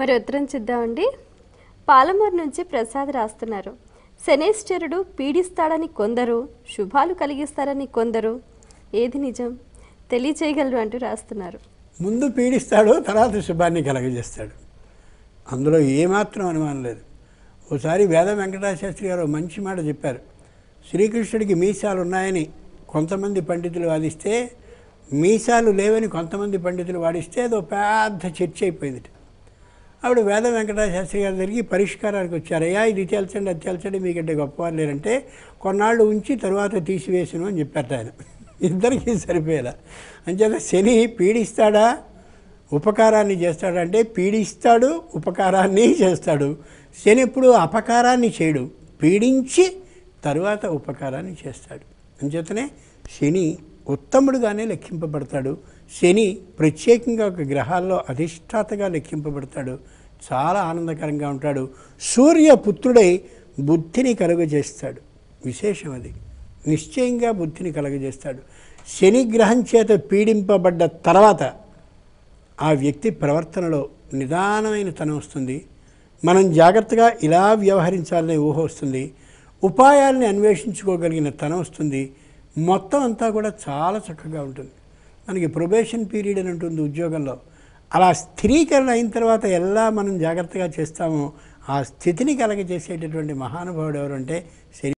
మరి ఉత్తరం చూద్దామండి పాలమూరు నుంచి ప్రసాద్ రాస్తున్నారు శనేశ్వరుడు పీడిస్తాడని కొందరు శుభాలు కలిగిస్తారని కొందరు ఏది నిజం తెలియచేయగలరు అంటూ రాస్తున్నారు ముందు పీడిస్తాడు తర్వాత శుభాన్ని కలగజేస్తాడు అందులో ఏమాత్రం అనుమానం లేదు ఓసారి వేద వెంకటాశాస్త్రి గారు ఓ మంచి మాట చెప్పారు శ్రీకృష్ణుడికి మీసాలు ఉన్నాయని కొంతమంది పండితులు వాదిస్తే మీసాలు లేవని కొంతమంది పండితులు వాడిస్తే అదో పెద్ద చర్చ అయిపోయింది ఆవిడ వేద వెంకటశాస్త్రి గారి దగ్గరికి పరిష్కారానికి వచ్చారు అయ్యా ఇది తేల్చండి అది తేల్చండి మీకంటే గొప్పవారు లేరంటే కొన్నాళ్ళు ఉంచి తర్వాత తీసివేసును అని చెప్పారట ఆయన ఇద్దరికీ సరిపోయేలా అంచేత శని పీడిస్తాడా ఉపకారాన్ని చేస్తాడా అంటే పీడిస్తాడు ఉపకారాన్ని చేస్తాడు శని ఎప్పుడు అపకారాన్ని చేయడు పీడించి తరువాత ఉపకారాన్ని చేస్తాడు అంచేతనే శని ఉత్తముడుగానే లెక్కింపబడతాడు శని ప్రత్యేకంగా ఒక గ్రహాల్లో అధిష్టాతగా లెక్కింపబడతాడు చాలా ఆనందకరంగా ఉంటాడు సూర్యపుత్రుడై బుద్ధిని కలుగజేస్తాడు విశేషం అది నిశ్చయంగా బుద్ధిని కలుగజేస్తాడు శని గ్రహం చేత పీడింపబడ్డ తర్వాత ఆ వ్యక్తి ప్రవర్తనలో నిదానమైన తనం వస్తుంది మనం జాగ్రత్తగా ఇలా వ్యవహరించాలనే ఊహ వస్తుంది ఉపాయాల్ని అన్వేషించుకోగలిగిన తనం వస్తుంది మొత్తం అంతా కూడా చాలా చక్కగా ఉంటుంది మనకి ప్రొబేషన్ పీరియడ్ అని ఉంటుంది ఉద్యోగంలో అలా స్థిరీకరణ అయిన తర్వాత ఎలా మనం జాగ్రత్తగా చేస్తామో ఆ స్థితిని కలగజేసేటటువంటి మహానుభావుడు ఎవరంటే శని